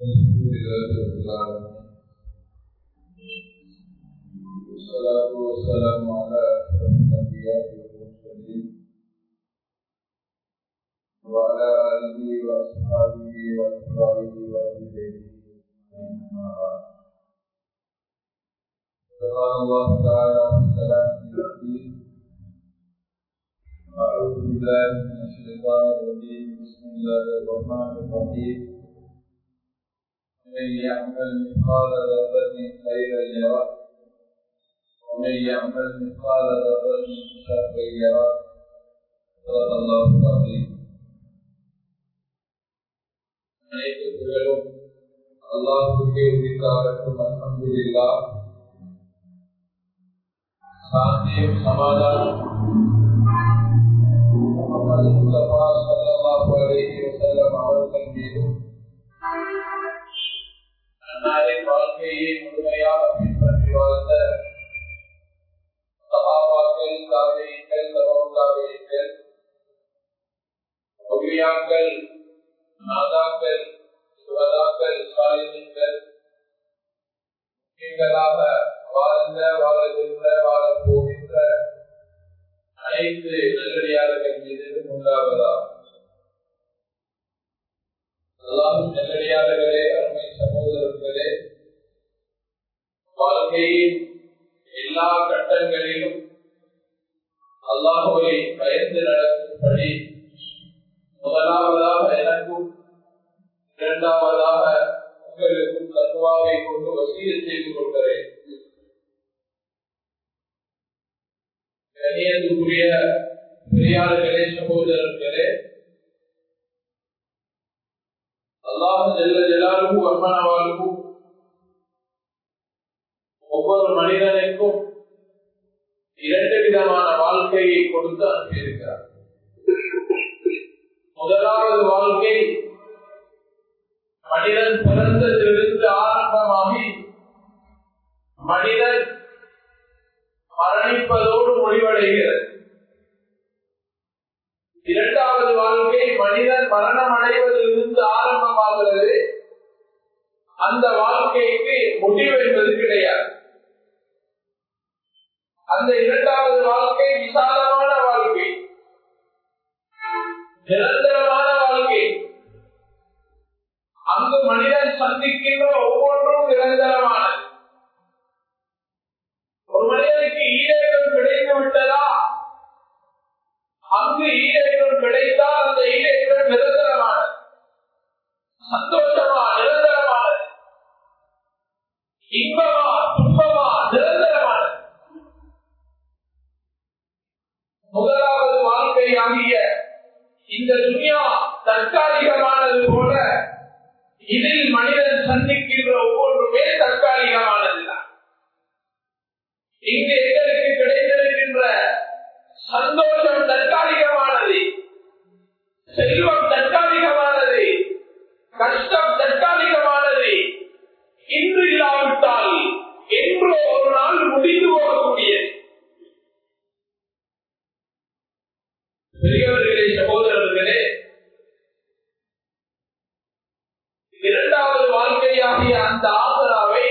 الحمد لله رب العالمين والصلاة والسلام على أشرف الأنبياء والمرسلين وعلى آله وأصحابه وأتباعه وأهل بيته أما بعد فقال الله تعالى في كلامه العزيز أعوذ بالله من الشيطان الرجيم بسم الله الرحمن الرحيم من يعمل مثقال ذرة خيرا يره ومن يعمل مثقال ذرة شرا يره صدق الله العظيم அனைத்து புகழும் அல்லாஹுக்கே உரித்தாகட்டும் அல்ஹம்துலில்லா சாந்தியும் சமாதானம் முகமது முஸ்தபா ஸல்லல்லாஹு அலைஹி வஸல்லம் அவர்கள் மீதும் அன்னாரின் வாழ்க்கையை முழுமையாக பின்பற்றி வாழ்ந்த சகாபாக்கள் தாபியங்கள் சமூகாவியங்கள் ஒளியாக்கள் நாதாக்கள் சுவதாக்கள் சாலிகள் நீங்களாக வாழ்ந்த வாழுகின்ற வாழப் போகின்ற அனைத்து நல்லடியார்கள் மீது உண்டாவதா அல்லாஹும் நல்லடியார்களே அருமை சகோதரர்களே வாழ்க்கையின் எல்லா கட்டங்களிலும் அல்லாஹுவை பயந்து நடக்கும்படி முதலாவதாக எனக்கும் இரண்டாவதாக உங்களுக்கும் தத்துவாவை கொண்டு வசீல செய்து கொள்கிறேன் கணியத்துக்குரிய பெரியார்களே சகோதரர்களே அல்லாஹ் ஜெல்ல ஜலாலுக்கு அம்மனவாளுக்கும் ஒவ்வொரு மனிதனுக்கும் இரண்டு விதமான வாழ்க்கையை கொடுத்து அனுப்பியிருக்கிறார் முதலாவது வாழ்க்கை மனிதன் பிறந்ததிலிருந்து ஆரம்பமாகி மனிதன் மரணிப்பதோடு முடிவடைகிறது இரண்டாவது வாழ்க்கை மனிதன் மரணம் அடைவதிலிருந்து ஆரம்பமாகிறது அந்த வாழ்க்கைக்கு முடிவு என்பது கிடையாது அந்த இரண்டாவது வாழ்க்கை விசாலமான வாழ்க்கை நிரந்தரமான வாழ்க்கை அங்கு மனிதன் சந்திக்கின்ற ஒவ்வொன்றும் நிரந்தரமானது ஒரு மனிதனுக்கு ஈரேற்றம் கிடைத்து விட்டதா அங்கு ஈரேற்றம் கிடைத்தால் அந்த ஈரேற்றம் நிரந்தரமானது சந்தோஷமா நிரந்தரமானது இன்பமா துன்பமா நிரந்தரமானது முதலாவது வாழ்க்கை ஆகிய இந்த துனியா தற்காலிகமானது போல இதில் மனிதன் சந்திக்கின்ற ஒவ்வொன்றுமே தற்காலிகமானதுதான் இங்கு எங்களுக்கு கிடைத்திருக்கின்ற சந்தோஷம் தற்காலிகமானது செல்வம் தற்காலிகமானது கஷ்டம் தற்காலிகமானது இன்று இல்லாவிட்டால் என்றோ ஒரு நாள் முடிந்து போகக்கூடியது பெரியவர்களே சகோதரர்களே இரண்டாவது வாழ்க்கையாகிய அந்த ஆசராவை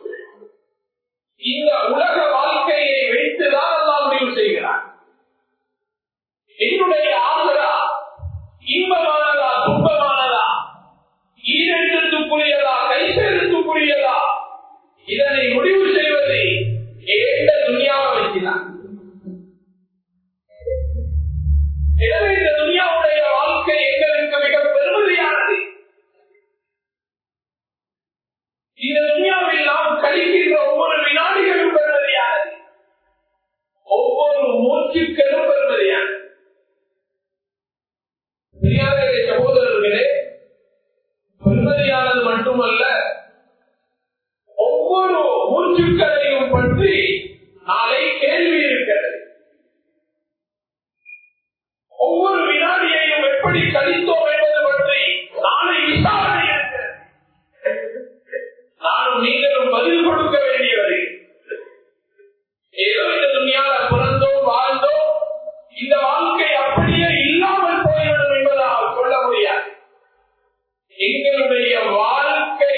இந்த உலக வாழ்க்கையை வைத்துதான் எல்லாம் முடிவு செய்கிறார் என்னுடைய ஆசரா இன்பமானதா துன்பமானதா ஈரெழுத்துக்குரியதா கைசெழுத்துக்குரியதா இதனை முடிவு செய்வது ஏந்த துணியாவை வைக்கிறார் எனவே இந்த துணியாவுடைய வாழ்க்கை எங்களுக்கு மிக பெருமதியானது இந்த துணியாவில் நாம் கழிக்கின்ற ஒவ்வொரு வினாடிகளும் பெருமதியானது ஒவ்வொரு மூச்சுக்களும் பெருமதியானது பெரியார்களே சகோதரர்களே பெருமதியானது மட்டுமல்ல ஒவ்வொரு மூச்சுக்களையும் பற்றி நாளை கேள்வி இருக்கிறது ஒவ்வொரு வினாடியையும் எப்படி கழித்தோம் என்பது பற்றி நாளை விசாரணை இருக்கிறது நானும் நீங்களும் பதில் கொடுக்க வேண்டியது ஏதோ இந்த துணியால பிறந்தோம் வாழ்ந்தோம் இந்த வாழ்க்கை அப்படியே இல்லாமல் போய்விடும் என்பதாக சொல்ல முடியாது எங்களுடைய வாழ்க்கை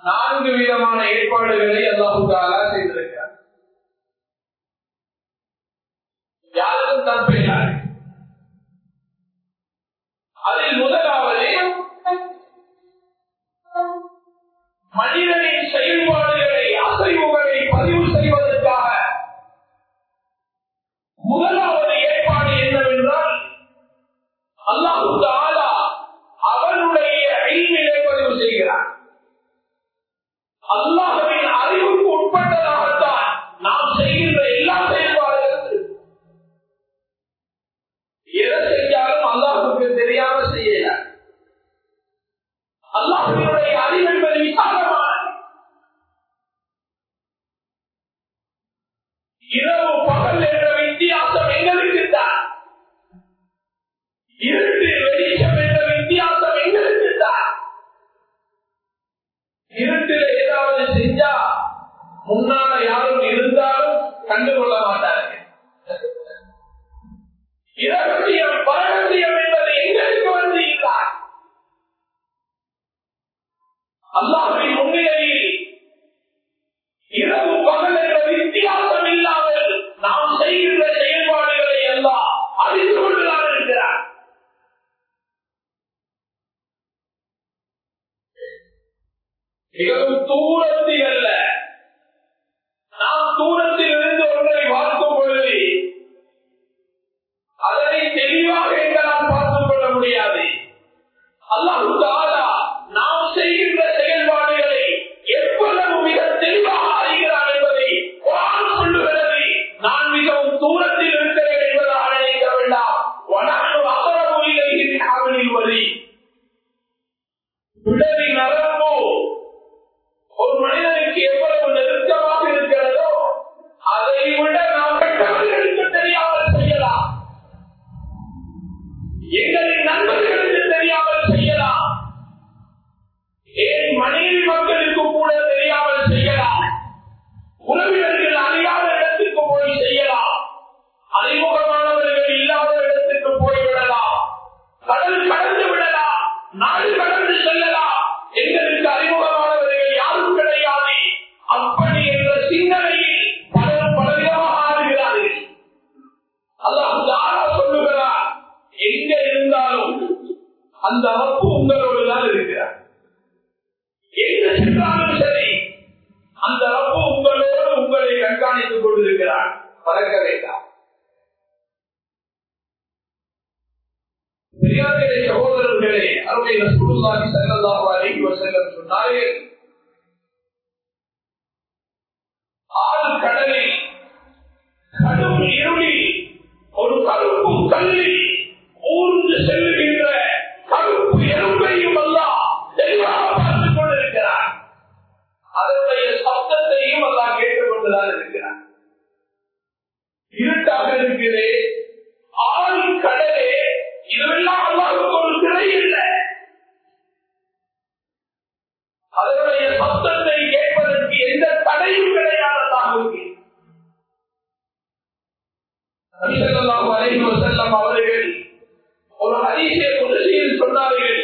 நான்கு விதமான ஏற்பாடுகளை அல்லாஹுக்காக செய்திருக்கிறார் யாருக்கும் தப்பில்லை அதில் முதலாவது மனிதனின் செயல்பாடுகளை அசைவுகளை பதிவு செய்வதற்காக முதலாவது ஏற்பாடு என்னவென்றால் அல்லாஹு தாலா அவனுடைய ஐநிலை பதிவு செய்கிறான் அல்லாஹுவின் அறிவுக்கு உட்பட்டதாகத்தான் நாம் செய்கின்ற எல்லா செயல்பாடுகளும் எதை செஞ்சாலும் அல்லாஹுக்கு தெரியாம செய்யல அல்லாஹுடைய அறிவு என்பது விசாலமானது இரவு பகல் என்ற வித்தியாசம் எங்களுக்கு தான் இருட்டு வெளிச்சம் என்ற வித்தியாசம் எங்களுக்கு தான் இருட்டில் ஏதாவது செஞ்சா முன்னால யாரும் இருந்தாலும் கண்டுகொள்ள மாட்டார்கள் இரகசியம் பரகசியம் என்பது எங்களுக்கு வந்து இல்லை அல்லாஹின் முன்னிலையில் இரவு பகல் என்ற வித்தியாசம் இல்லாமல் நாம் செய்கின்ற செயல்பாடுகளை எல்லாம் அறிந்து கொண்டுதான் இருக்கிறார் மிகவும் தூரத்தில் அல்ல நாம் தூரத்தில் இருந்து ஒன்றை பார்க்கும் பொழுது அதனை தெளிவாக எங்களால் பார்த்துக் கொள்ள முடியாது அல்லாஹு தாலா நாம் செய்கின்ற செயல்பாடுகளை எவ்வளவு மிக தெளிவாக அறிகிறார் என்பதை குரான் சொல்லுகிறது நான் மிகவும் தூரத்தில் இருக்கிறேன் என்பதாக நினைக்க வேண்டாம் வனானு அகரவு இலையின் காவலில் வரி விடவி நரம்பு ஒரு மனிதனுக்கு எவ்வளவு நெருக்கமாக இருக்கிறதோ அதை விட நாம் பெற்றவர்களுக்கு தெரியாமல் செய்யலாம் எங்களின் நண்பர்களுக்கு தெரியாமல் செய்யலாம் ஏன் மனைவி மக்களுக்கு கூட தெரியாமல் செய்யலாம் உறவினர்கள் அறியாத இடத்துக்கு போய் செய்யலாம் அறிமுகமானவர்கள் இல்லாத இடத்துக்கு போய்விடலாம் கடல் கடந்து விடலாம் நாடு கடந்து செல்லலாம் எங்களுக்கு அறிமுகமானவர்கள் யாரும் கிடையாது அப்படி என்ற சிந்தனையில் பலரும் பலவிதமாக ஆடுகிறார்கள் அல்லாஹ் யாரா சொல்லுகிறார் எங்க இருந்தாலும் அந்த ரப்பு உங்களோடு தான் இருக்கிறார் எங்கு சென்றாலும் சரி அந்த ரப்பு உங்களோடு உங்களை கண்காணித்துக் கொண்டிருக்கிறார் பறக்க வேண்டாம் பெரியார்களே சகோதரர்களே அருமை ரசூலுல்லாஹி ஸல்லல்லாஹு அலைஹி வஸல்லம் சொன்னார்கள் ஆறு கடலில் கடும் இருளில் ஒரு கருப்பு கல்லில் ஊர்ந்து செல்லுகின்ற கருப்பு எறும்பையும் எல்லாம் தெளிவாக பார்த்துக் கொண்டிருக்கிறார் அதனுடைய சப்தத்தையும் எல்லாம் கேட்டுக்கொண்டுதான் இருக்கிறார் இருட்டாக இருக்கிறே ஆள் கடலே இதுவெல்லாம் அல்லாவுக்கு ஒரு திரை இல்லை அதனுடைய சப்தத்தை கேட்பதற்கு எந்த தடையும் கிடையாது அல்லாஹுக்கு நபிசல்லாஹு அலைஹி வஸல்லம் அவர்கள் ஒரு ஹதீஸை குதிரையில் சொன்னார்கள்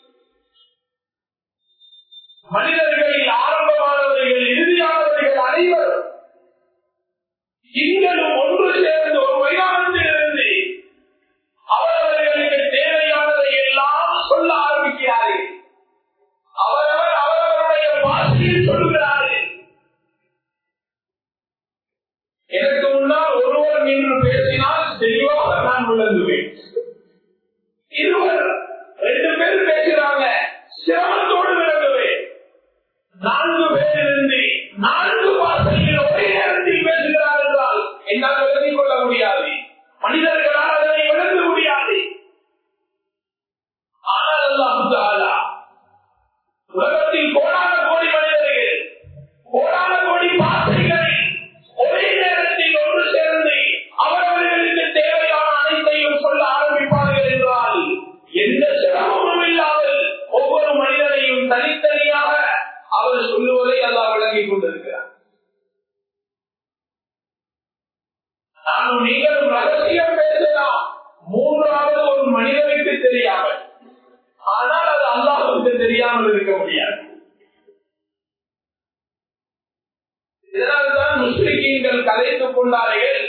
மனிதர்களில் ஆரம்பமானவர்கள் இறுதியானவர்கள் அனைவரும் இங்களும் ஒன்று சேர்ந்து ஒரு மைதானத்திலிருந்து அவரவர்களுக்கு தேவையானதை எல்லாம் சொல்ல ஆரம்பிக்கிறார்கள் அவரவர் அவரவருடைய பாஷையில் சொல்லுகிறார்கள் எனக்கு முன்னால் ஒருவர் நின்று பேசினால் தெளிவாக நான் விளங்குவேன் இருவர் ரெண்டு பேர் பேசுறாங்க சிரமத்தோடு விளங்குவேன் நான்கு பேர் இருந்து நான்கு வாசலில் ஒரே நேரத்தில் பேசுகிறார் என்றால் என்னால் விளங்கிக் கொள்ள முடியாது மனிதர்களால் அதனை விளங்க முடியாது ஆனால் அல்லாஹு தஆலா உலகத்தில் கோடான கோடி மனிதர்கள் கோடான கோடி பாசைகளை ஒரே நேரத்தில் ஒன்று சேர்ந்து அவரவர்களுக்கு தேவையான அனைத்தையும் சொல்ல ஆரம்பிப்பார்கள் என்றால் எந்த சிரமமும் இல்லாமல் ஒவ்வொரு மனிதனையும் தனித்தனியாக அவர் சொல்லுவதை அல்லாஹ் விளங்கிக் கொண்டிருக்கிறார் நானும் நீங்களும் ரகசியம் பேசலாம் மூன்றாவது ஒரு மனிதனுக்கு தெரியாமல் ஆனால் அது அல்லாஹுக்கு தெரியாமல் இருக்க முடியாது முஸ்லிம்கள் கலைத்துக் கொண்டார்கள்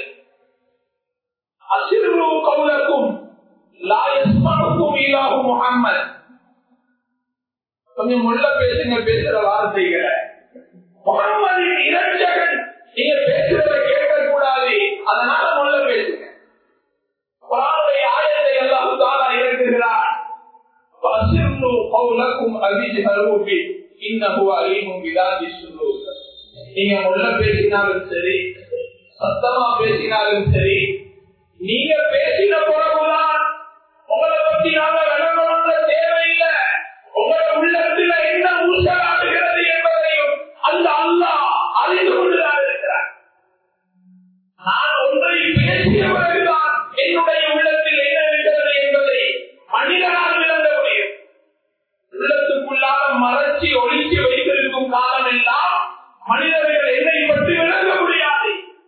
அசிறு கவுலக்கும் லாயஸ்மனுக்கும் இலாகு முகம்மது கொஞ்சம் முள்ள பேசுங்க பேசுற வார்த்தைகளை முகம்மதின் இரட்சகன் நீங்க பேசுறத கேட்க கூடாது அதனால முள்ள பேசுங்க குரானுடைய ஆயத்தை எல்லாம் தாரா இறக்குகிறார் வசிர்னு கவுலக்கும் அபிஜஹரு பி இன்னஹு அலீமும் பிதாதி சுதூர் நீங்க முள்ள பேசினாலும் சரி சத்தமா பேசினாலும் சரி நீங்க பேசின பிறகுதான் உங்களை பத்தி நாங்க விளங்கணுன்ற தேவையில்லை உங்களோட உள்ளத்துல என்ன ஊசலாடுகிறது என்பதையும் அந்த அல்லா அறிந்து கொண்டுதான் இருக்கிறார் நான் ஒன்றை பேசிய பிறகுதான் என்னுடைய உள்ளத்தில் என்ன இருக்கிறது என்பதை மனிதனால் விளங்க முடியும் உள்ளத்துக்குள்ளாக மறைச்சி ஒழிச்சு வைத்திருக்கும் காலம் எல்லாம் மனிதர்கள் என்னை பற்றி விளங்க முடியாது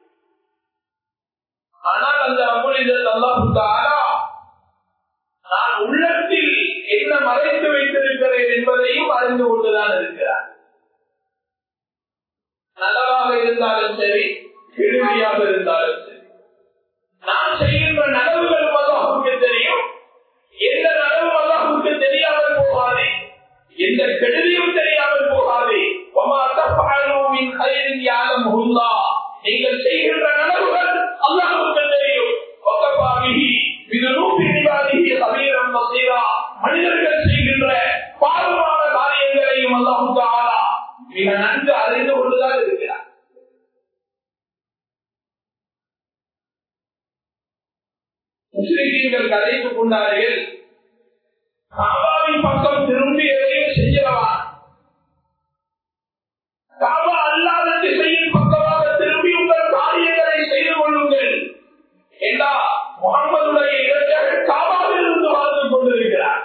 ஆனால் அந்த அமுனிதர் அல்லாஹுக்காரா நான் உள்ளத்தில் என்ன மறைத்து வைத்திருக்கிறேன் என்பதையும் அறிந்து கொண்டுதான் இருக்கிறார் நல்லதாக இருந்தாலும் சரி கெடுமையாக இருந்தாலும் சரி நான் செய்கின்ற நனவுகள் அல்லாஹுக்கு தெரியும் எந்த நனவும் அல்லாஹுக்கு தெரியாமல் போகாது எந்த கெடுதியும் தெரியாமல் போகாது நீங்கள் செய்கின்ற நனவுகள் அல்லாஹுக்கு தெரியும் மனிதர்கள் செய்கின்ற பாவமான காரியங்களையும் அல்லாஹு ஆளா மிக நன்கு அறிந்து கொண்டுதான் இருக்கிறார் முஸ்லிம்கள் கதைத்துக் கொண்டார்கள் காபாவின் பக்கம் திரும்பி எதையும் செய்யவா காபா அல்லாத திசையின் பக்கமாக திரும்பி உங்கள் காரியங்களை செய்து கொள்ளுங்கள் என்றா முகமதுடைய இளைஞர்கள் காபாவில் இருந்து வாழ்ந்து கொண்டிருக்கிறார்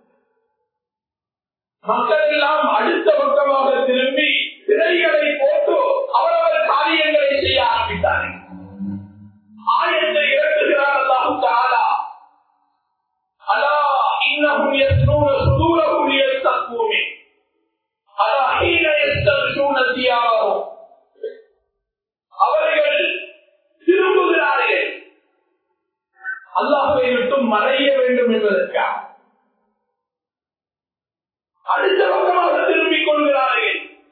மக்கள் எல்லாம் அடுத்த பக்கமாக திரும்பி திரைகளை போட்டு அவரவர் காரியங்களை செய்ய ஆரம்பித்தார்கள் ஆயத்தை இறக்குகிறார் அல்லாஹு தாலா அலா இன்னஹும் யஸ்னூன சுதூரஹும் லியஸ்தக்மூமி அலா ஹீன யஸ்தக்ஷூன தியாரஹும் அவர்கள் திரும்புகிறார்கள் அல்லாஹை விட்டு மறைய வேண்டும் என்பதற்காக அடுத்த பக்கமாக திரும்பிக் கொள்கிறார்கள்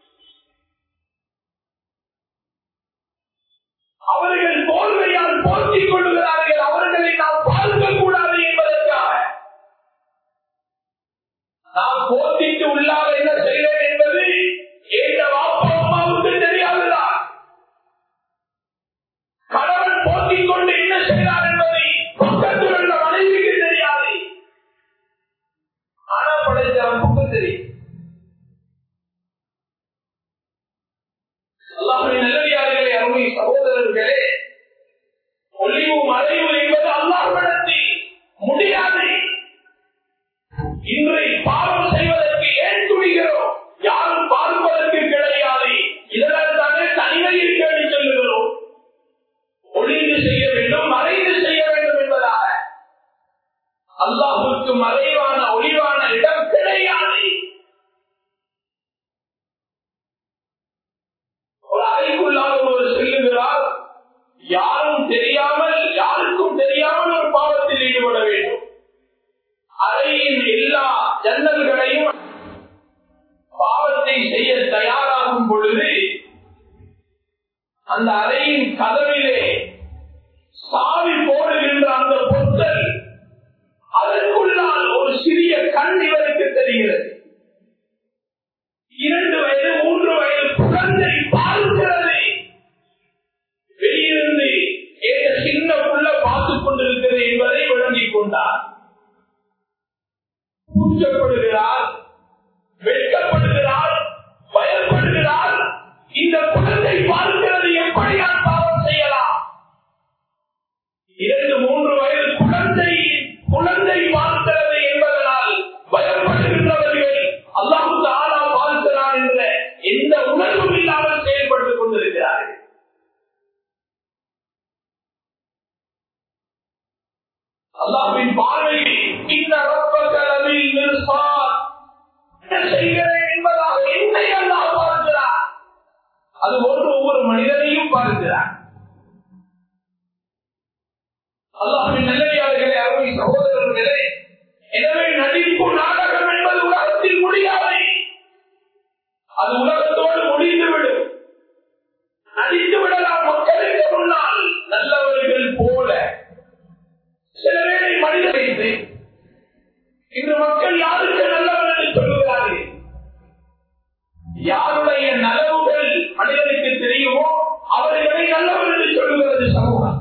அவர்கள் போர்வையால் போர்த்திக் கொள்கிறார்கள் அவர்களை நாம் பார்க்க கூடாது என்பதற்காக நாம் போர்த்திட்டு உள்ளாக என்ன செய்கிறேன் என்பது எந்த வாப்பா அம்மாவுக்கு தெரியாதுதான் கணவன் போர்த்திக் கொண்டு என்ன செய்கிறார் என்பதை பக்கத்தில் உள்ள மனைவிக்கு தெரியாது ஆனா படைத்த நமக்கு தெரியும் அல்லாஹின் நல்லடியார்களே அருமை சகோதரர்களே ஒளிவு மறைவு என்பது அல்லாஹிடத்தில் முடியாது இன்றை பாவம் செய்வதற்கு ஏன் துணிகிறோம் யாரும் பார்ப்பதற்கு கிடையாது இதனால் தானே தனிமையில் கேள்வி சொல்லுகிறோம் ஒளிந்து செய்ய வேண்டும் மறைந்து செய்ய வேண்டும் என்பதாக அல்லாஹுக்கு மறைவான ஒளிவான இடம் கிடையாது ஒரு அறைக்குள்ளாக ஒரு செல்லுகிறார் யாரும் தெரியாமல் யாருக்கும் தெரியாமல் ஒரு பாவத்தில் ஈடுபட வேண்டும் அறையின் எல்லா ஜன்னல்களையும் பாவத்தை செய்ய தயாராகும் பொழுது அந்த அறையின் கதவிலே சாவி போடுகின்ற அந்த பொருட்கள் அதற்குள்ளால் ஒரு சிறிய கண் இவருக்கு தெரிகிறது இரண்டு வயது மூன்று வயது குழந்தை பார்க்கிறது வெளியிருந்து ஏக சின்ன புள்ள பார்த்துக் கொண்டிருக்கிறது என்பதை விளங்கிக் கொண்டார் கூச்சப்படுகிறார் வெட்கப்படுகிறார் பயப்படுகிறார் இந்த குழந்தை பார்க்கிறது எப்படியால் பாவம் செய்யலாம் இரண்டு மூன்று வயது குழந்தை குழந்தை பார்க்கிறது என்பதனால் பயப்படுகின்றவர்கள் அல்லாஹு தானா பார்க்கிறார் என்ற எந்த உணர்வும் இல்லாமல் செயல்பட்டுக் கொண்டிருக்கிறார்கள் அல்லாஹின் பார்வையில் இந்த ரப்பகலவில் நிற்பார் என்ன செய்கிறேன் என்பதாக என்னை அல்லாஹ் பார்க்கிறார் அது ஒன்று ஒவ்வொரு மனிதனையும் பார்க்கிறார் அல்லாஹின் நல்லடியார்களே அருமை சகோதரர்களே எனவே நடிப்பு நாடகம் என்பது உலகத்தில் முடியாது அது உலகத்தோடு முடிந்துவிடும் நடித்து விடலாம் மக்களுக்கு முன்னால் நல்லவர்கள் போல சில வேளை மனித வைத்து இன்று மக்கள் யாருக்கு நல்லவன் என்று சொல்லுகிறார்கள் யாருடைய நலவுகள் மனிதனுக்கு தெரியுமோ அவர்களை நல்லவன் என்று சொல்லுகிறது சமூகம்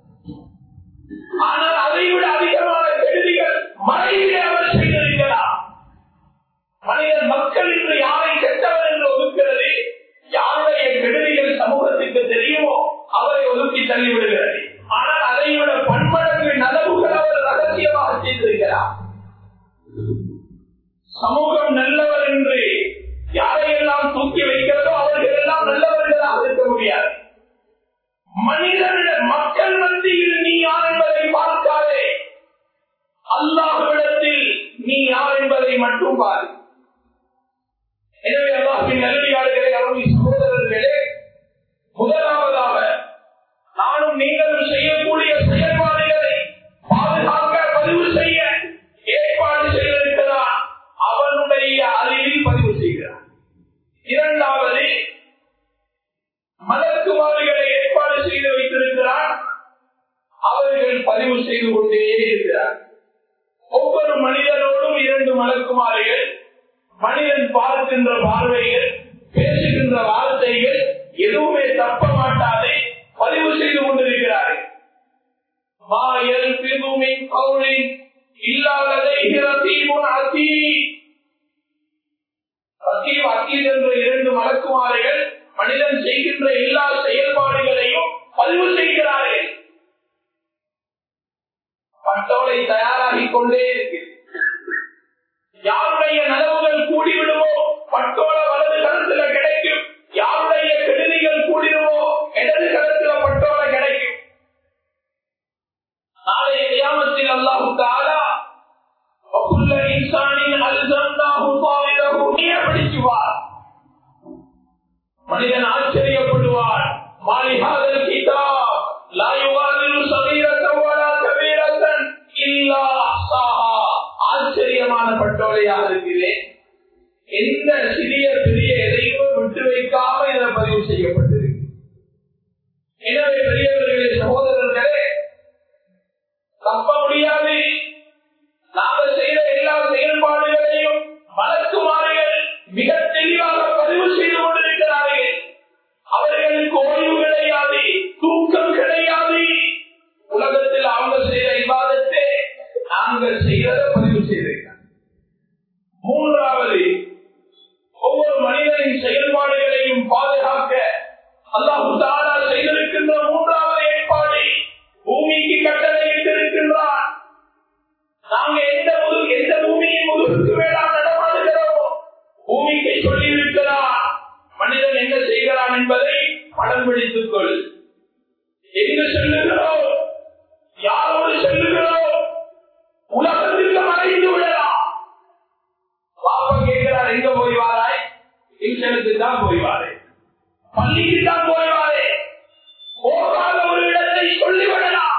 ஆனால் அதை விட அதிகமான கெடுதிகள் மனைவியை அவர் செய்திருக்கிறார் மனிதன் மக்கள் இன்று யாரை கெட்டவர் என்று ஒதுக்கிறது யாருடைய கெடுதிகள் சமூகத்துக்கு தெரியுமோ அவரை ஒதுக்கி தள்ளிவிடுகிறது ஆனால் அதை விட பன்மடங்கு நலவுகள் அவர் ரகசியமாக செய்திருக்கிறார் சமூகம் நல்லவர் என்று யாரையெல்லாம் தூக்கி வைக்கிறதோ அவர்கள் எல்லாம் நல்லவர்களாக இருக்க முடியாது மனிதர்கள் மக்கள் மத்தியில் நீ யார் என்பதை பார்க்காதே அல்லாஹ்விடத்தில் நீ யார் என்பதை மட்டும் பாரு எனவே அல்லாஹின் நல்லடியாளர்களே அருமை சகோதரர்களே முதலாவதாக நானும் நீங்களும் செய்யக்கூடிய செயல்பாடுகளை பாதுகாக்க பதிவு செய்ய ஏற்பாடு செய்திருக்கிறார் அவனுடைய அறிவில் பதிவு செய்கிறார் இரண்டாவது மலக்குமாரிகளை ஏற்பாடு செய்து வைத்திருக்கிறார் அவர்கள் பதிவு செய்து கொண்டே இருக்கிறார் ஒவ்வொரு மனிதனோடும் இரண்டு மலக்குமாரிகள் மனிதன் பார்க்கின்ற பார்வைகள் பேசுகின்ற வார்த்தைகள் எதுவுமே தப்ப மாட்டாதே பதிவு செய்து கொண்டிருக்கிறார்கள் மாயல் பிதுமின் கவுளின் இல்லாததை இரத்தீமுன் அத்தீ அத்தீம் அத்தீத் என்ற இரண்டு மலக்குமாரிகள் மனிதன் செய்கின்ற எல்லா செயல்பாடுகளையும் பதிவு செய்கிறார்கள் பட்டோலை தயாராகிக் கொண்டே இருக்கிறது யாருடைய நலவுகள் கூடிவிடுமோ பட்டோல வலது கருத்துல கிடைக்கும் யாருடைய கெடுதிகள் கூடிடுமோ இடது கருத்துல பட்டோல கிடைக்கும் நாளைய கியாமத்தில் அல்லாஹு தாலா وكل إنسان ألزمناه طائره படிச்சுவார் மனிதன் ஆச்சரியப்படுவார் மாலிஹாதல் கிதாப் லா யுகாதிரு சகீரத்தன் வலா கபீரத்தன் இல்லா அஹ்சாஹா ஆச்சரியமான பட்டோலையாக இருக்கிறேன் எந்த சிறிய பெரிய எதையுமே விட்டு வைக்காம இதில் பதிவு செய்யப்பட்டிருக்கு எனவே பெரியவர்களே சகோதரர்களே தப்ப முடியாது நாங்கள் செய்த எல்லா செயல்பாடுகளையும் மலக்குமார்கள் மிக தெளிவாக பதிவு செய்து கொண்டிருக்கிறார்கள் அவர்களுக்கு ஓய்வு கிடையாது தூக்கம் கிடையாது உலகத்தில் அவங்க செய்த விவாதத்தை நாங்கள் செய்ததை பதிவு செய்திருக்கிறார் மூன்றாவது ஒவ்வொரு மனிதனின் செயல்பாடுகளையும் பாதுகாக்க அல்லாஹு தாரா செய்திருக்கின்ற மூன்றாவது ஏற்பாடு பூமிக்கு கட்டளையிட்டிருக்கின்றார் நாங்க எந்த முது எந்த பூமியின் முதுகுக்கு மேலாக நடமாடுகிறோமோ பூமிக்கு சொல்லி இருக்கிறார் மனிதன் என்ன செய்கிறான் என்பதை படம் பிடித்துக் கொள் எங்கு செல்லுகிறோம் யாரோடு செல்லுகிறோம் உலகத்திற்கு மறைந்து விடலாம் பாப்பா கேட்கிறார் எங்க போய் வாராய் டியூஷனுக்கு தான் போய் வாரே பள்ளிக்கு தான் போய் வாரே போகாத ஒரு இடத்தை சொல்லிவிடலாம்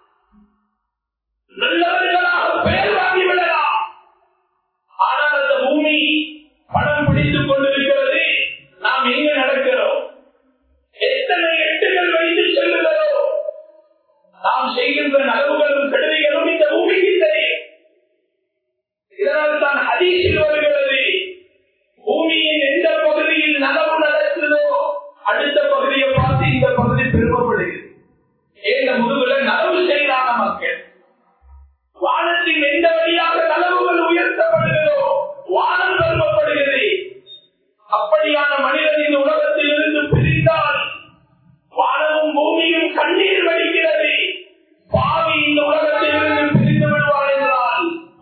நல்லவர்களாக பெயர் வாங்கி விடலாம் ஆனால் அந்த பூமி படம் பிடித்துக் கொண்டிருக்கிறது நாம் எங்க நடக்கிறோம் எத்தனை எட்டுகள் வைத்து செல்லுகிறோம் நாம் செய்கின்ற நலவுகளும் கெடுதிகளும் இந்த பூமிக்கு தெரியும் இதனால் தான் ஹதீஸில் வருகிறது பூமியின் எந்த பகுதியில் நலவு நடக்குதோ அடுத்த பகுதியை பார்த்து இந்த பகுதி பெருமப்படுகிறது ஏன் முதுகுல நலவு செய்யறாங்க மக்கள் வானத்தின் எந்த வழியாக நலவுகள் உயர்த்தப்படுகிறதோ வானம் கருவப்படுகிறது அப்படியான மனிதன் இந்த உலகத்தில் இருந்து பிரிந்தால் வானமும் பூமியும் கண்ணீர் வடிக்கிறது பாவி இந்த உலகத்தில் இருந்து பிரிந்து விடுவார் என்றால்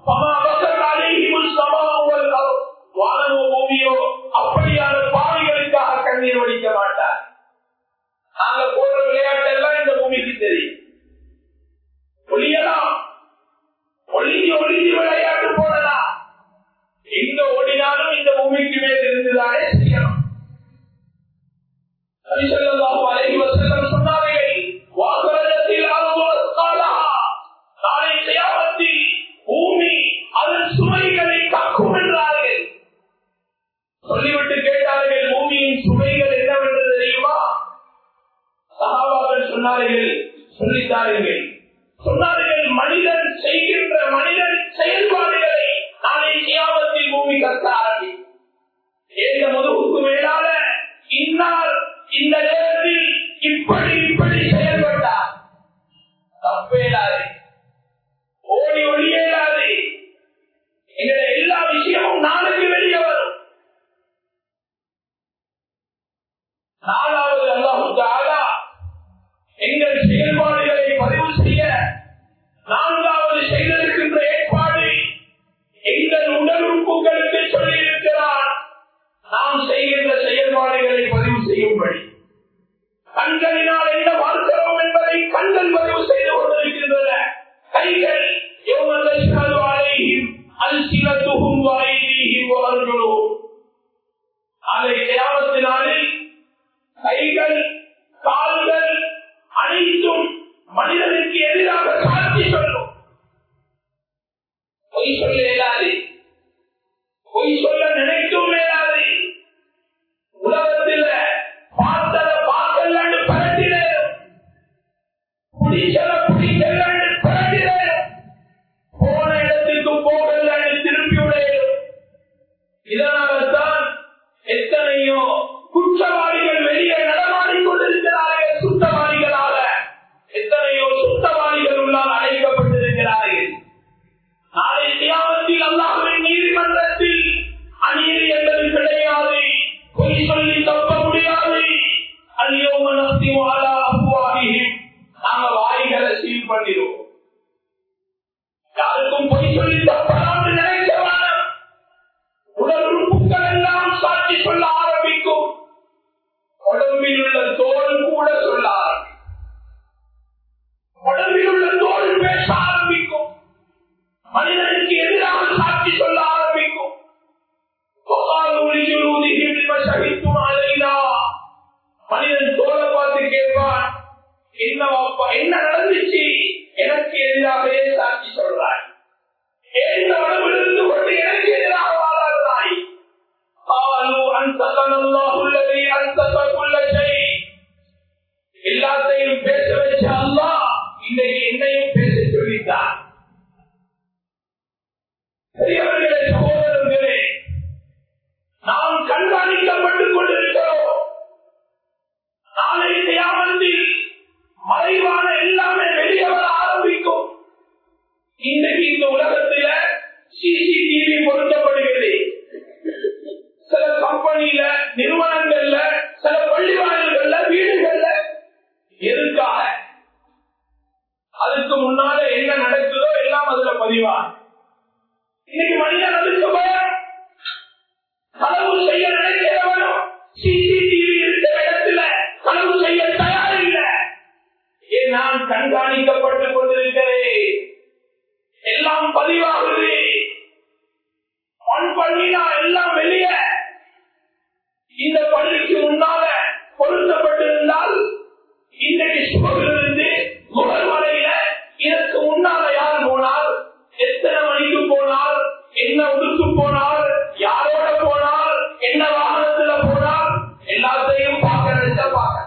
வானமோ பூமியோ அப்படியான பாவிகளுக்காக கண்ணீர் வடிக்க மாட்டார் நாங்க போடுற விளையாட்டு எல்லாம் இந்த பூமிக்கு தெரியும் ஒளியலாம் ஒளிஞ்சி ஒளிஞ்சி விளையாட்டு போடலாம் எங்க ஓடினாலும் இந்த பூமிக்கு மேல் இருந்துதானே செய்யணும் சொல்லித்தாருங்கள் சொன்னார்கள் மனிதன் செய்கின்ற மனிதன் செயல்பாடுகளை நாளை கியாமத்தில் பூமி கத்த ஆரம்பி ஏந்த முதுகுக்கு மேலால இன்னார் இந்த நேரத்தில் இப்படி இப்படி செயல்பட்டார் தப்பேலாது ஓடி ஒளியேலாது எங்களுடைய எல்லா விஷயமும் நாளுக்கு வெளியே வரும் நாலாவது அல்லாஹு தாலா எங்கள் செயல்பாடுகளை பதிவு செய்ய நான்காவது செய்திருக்கின்ற ஏற்பாடு எங்கள் உடல் உறுப்புகளுக்கு சொல்லியிருக்கிறார் நாம் செய்கின்ற செயல்பாடுகளை பதிவு செய்யும்படி கண்களினால் என்ன பார்க்கிறோம் என்பதை கண்கள் பதிவு செய்து கொண்டிருக்கின்றன கைகள் அல்சிலத்துகும் வரையிலும் வளர்களும் அதை கிராமத்தினாலில் கைகள் கால்கள் அனைத்தும் மனிதனுக்கு எதிராக சாட்சி சொல்லும் பொய் சொல்ல இயலாது பொய் சொல்ல நினைக்கும் இயலாது உலகத்தில் பார்த்தத பார்க்கலான்னு பரட்டினேன் பிடிச்சத பிடிக்கலான்னு பரட்டினேன் போன இடத்துக்கு போகலான்னு திருப்பி விடையும் இதனால்தான் எத்தனையோ குற்றவாளிகள் வெளியே நடமாடிக் கொண்டிருக்கிறார்கள் சுத்தவாளிகளாக எத்தனையோ சுத்தவாளிகள் உள்ளால் அழைக்கப்பட்டிருக்கிறார்கள் நாளை தியாகத்தில் அல்லாஹின் நீதிமன்றத்தில் அநீதி என்பது கிடையாது பொய் சொல்லி தப்ப முடியாது அந்யோம நத்தி வாழா அப்புவாகியும் நாங்க வாய்களை சீல் பண்ணிடுவோம் யாருக்கும் பொய் சொல்லி தப்பலாம்னு நினைக்கிறவான உடல் உறுப்புகள் எல்லாம் சாட்சி சொல்ல ஆரம்பிக்கும் உடம்பில் உள்ள தோல் கூட சொல்ல ஆரம்பிக்கும் உடம்பில் உள்ள தோல் பேச ஆரம்பிக்கும் மனிதனுக்கு எதிராக சாட்சி சொல்ல ஆரம்பிக்கும் மனிதன் தோலை பார்த்து கேட்பான் என்ன வாப்பா என்ன நடந்துச்சு எனக்கு எதிராகவே சாட்சி சொல்றாய் ஏன் உடம்பிலிருந்து கொண்டு எனக்கு எதிராக வாழாதாய் قالوا أنتقنا الله الذي أنتق كل شيء எல்லாத்தையும் பேச வச்ச அல்லாஹ் இன்னைக்கு என்னையும் பேச சொல்லிட்டார் பெரியவர்களே சகோதரர்களே நாம் கண்காணிக்கப்பட்டுக் கொண்டிருக்கிறோம் நாளை தியாமத்தில் மறைவான எல்லாமே வெளியே வர ஆரம்பிக்கும் இன்றைக்கு இந்த உலகத்துல சிசிடிவி பொருத்தப்படுகிறது சில கம்பெனில நிறுவனங்கள்ல சில பள்ளிவாயல்கள்ல வீடுகள்ல எதுக்காக அதுக்கு முன்னால என்ன நடக்குதோ எல்லாம் அதுல பதிவாக இன்னைக்கு மனிதன் அதுக்கு பயம் களவு செய்ய நினைக்கிறவனும் சிசிடிவி இருக்கிற இடத்துல களவு செய்ய தயார் இல்லை ஏன் நான் கண்காணிக்கப்பட்டுக் கொண்டிருக்கிறேன் எல்லாம் பதிவாகுது ஆன் பண்ணினா எல்லாம் வெளியே இந்த பள்ளிக்கு முன்னால பொருத்தப்பட்டிருந்தால் இன்றைக்கு சுபகிலிருந்து முதல் வரையில இதற்கு முன்னால யார் போனால் எத்தனை மணிக்கு போனால் என்ன உடுக்கு போனால் யாரோட போனால் என்ன வாகனத்துல போனால் எல்லாத்தையும் பார்க்க நினைச்சா பார்க்க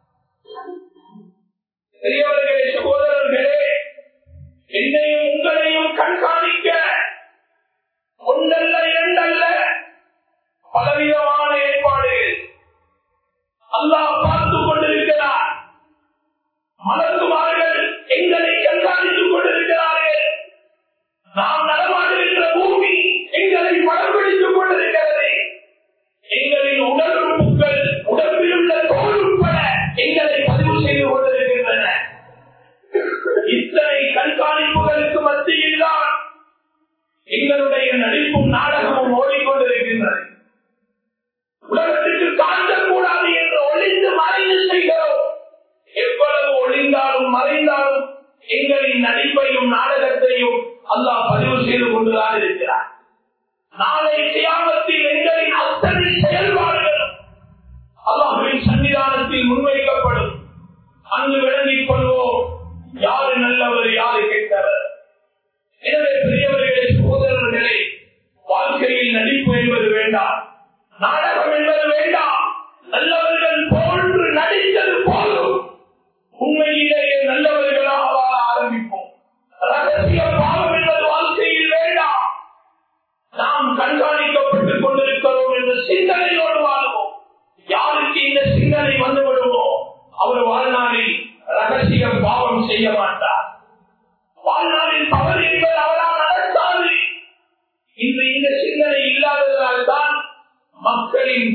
பெரியவர்களே சகோதரர்களே என்னையும் உங்களையும் கண்காணிக்க ஒன்றல்ல இரண்டல்ல பலவிதமான ஏற்பாடுகள் அல்லாஹ் பார்த்துக் கொண்டிருக்கிறார் மலர்ந்துமார்கள் எங்களை கண்காணித்துக் கொண்டிருக்கிறார்கள் நாம் நடமாடுகின்ற பூமி எங்களை படம் பிடித்துக் கொண்டிருக்கிறது எங்களின் உடல் உறுப்புகள் உடம்பில் உள்ள தோல் உட்பட எங்களை பதிவு செய்து கொண்டிருக்கின்றன இத்தனை கண்காணிப்புகளுக்கு மத்தியில் தான் எங்களுடைய நடிப்பும் நாடகமும் ஓடிக்கொண்டிருக்கின்றன உலகத்திற்கு காட்டக்கூடாது என்று ஒளிந்து மறைந்து செய்கிறோம் எவ்வளவு ஒளிந்தாலும் மறைந்தாலும் எங்களின் நடிப்பையும் நாடகத்தையும் அல்லாஹ் பதிவு செய்து கொண்டுதான் இருக்கிறார் நாளை தியாகத்தில் எங்களின் அத்தனை செயல்பாடுகளும் அல்லாஹின் சன்னிதானத்தில் முன்வைக்கப்படும் அங்கு விளங்கிக் கொள்வோம் யாரு நல்லவர் யாரு கெட்டவர் எனவே பெரியவர்களே சகோதரர்களே வாழ்க்கையில் நடிப்பு என்பது வேண்டாம் நாடகம் என்பது வேண்டாம் நல்லவர்கள் போன்று நடித்தது போதும் உண்மையிலேயே நல்லவர்கள்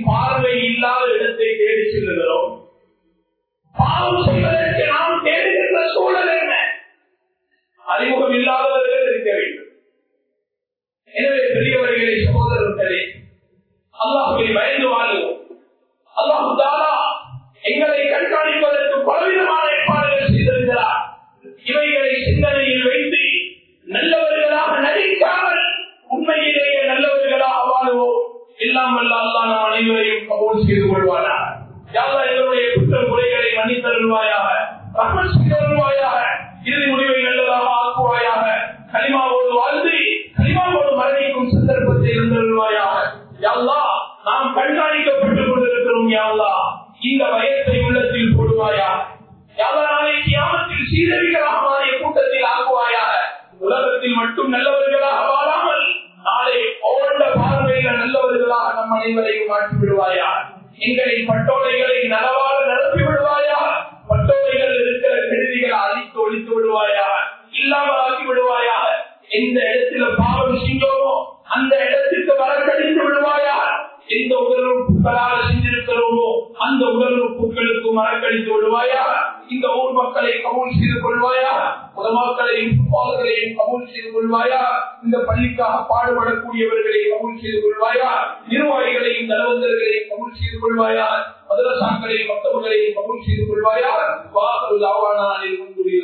பார்வை இல்லாத இடத்தை தேடி செல்லுகிறோம் பாவம் செய்வதற்கு நாம் தேடுகின்ற சூழல் என்ன அறிமுகம் இல்லாதவர்கள் இருக்க வேண்டும் எனவே பெரியவர்களை சகோதரர்களே அல்லாஹுவை பயந்து வாழ்வோம் அல்லாஹு தாலா எங்களை கண்காணிப்பதற்கு பலவிதமான ஏற்பாடுகள் செய்திருக்கிறார் இவைகளை சிந்தனையில் வைத்து நல்லவர்களாக நடிக்காமல் உண்மையிலேயே நல்லவர்களாக வாழ்வோம் எல்லாம் வல்ல அல்லா நம் அனைவரையும் கபூல் செய்து கொள்வாரா யாரா எங்களுடைய குற்ற குறைகளை மன்னித்தருள்வாயாக ரஹ்மத் செய்தருள்வாயாக இறுதி முடிவை நல்லதாக ஆக்குவாயாக கலிமாவோடு வாழ்ந்து கலிமாவோடு மரணிக்கும் சந்தர்ப்பத்தை இருந்தருள்வாயாக யாழ்லா நாம் கண்காணிக்கப்பட்டுக் கொண்டிருக்கிறோம் யாழ்லா இந்த பயத்தை உள்ளத்தில் போடுவாயா யாவா நாளைக்கு யாமத்தில் சீரழிகளாக மாறிய கூட்டத்தில் ஆக்குவாயாக உலகத்தில் மட்டும் நல்லவர்களாக வாழாமல் நாளை ஓண்ட பார்வையில நல்லவர்களாக நம் அனைவரையும் மாற்றி விடுவாயா எங்களின் பட்டோலைகளை நலவாக நடத்தி விடுவாயா பட்டோலைகள் இருக்கிற கெடுதிகளை அழித்து ஒழித்து விடுவாயா இல்லாமல் ஆக்கி விடுவாயா எந்த இடத்துல பாவம் செஞ்சோமோ அந்த இடத்துக்கு வரக்கடித்து விடுவாயா எந்த உடலுறுப்புகளால் செஞ்சிருக்கிறோமோ அந்த உடலுறுப்புகளுக்கு மறக்கடித்து விடுவாயா இந்த ஊர் மக்களை கபூல் செய்து கொள்வாயா உலமாக்களையும் பால்களையும் கபூல் செய்து கொள்வாயா இந்த பள்ளிக்காக பாடுபடக்கூடியவர்களை கபூல் செய்து கொள்வாயா நிர்வாகிகளையும் தலவந்தர்களையும் கபூல் செய்து கொள்வாயா மதரசாக்களையும் மக்தவர்களையும் கபூல் செய்து கொள்வாயா வாசல்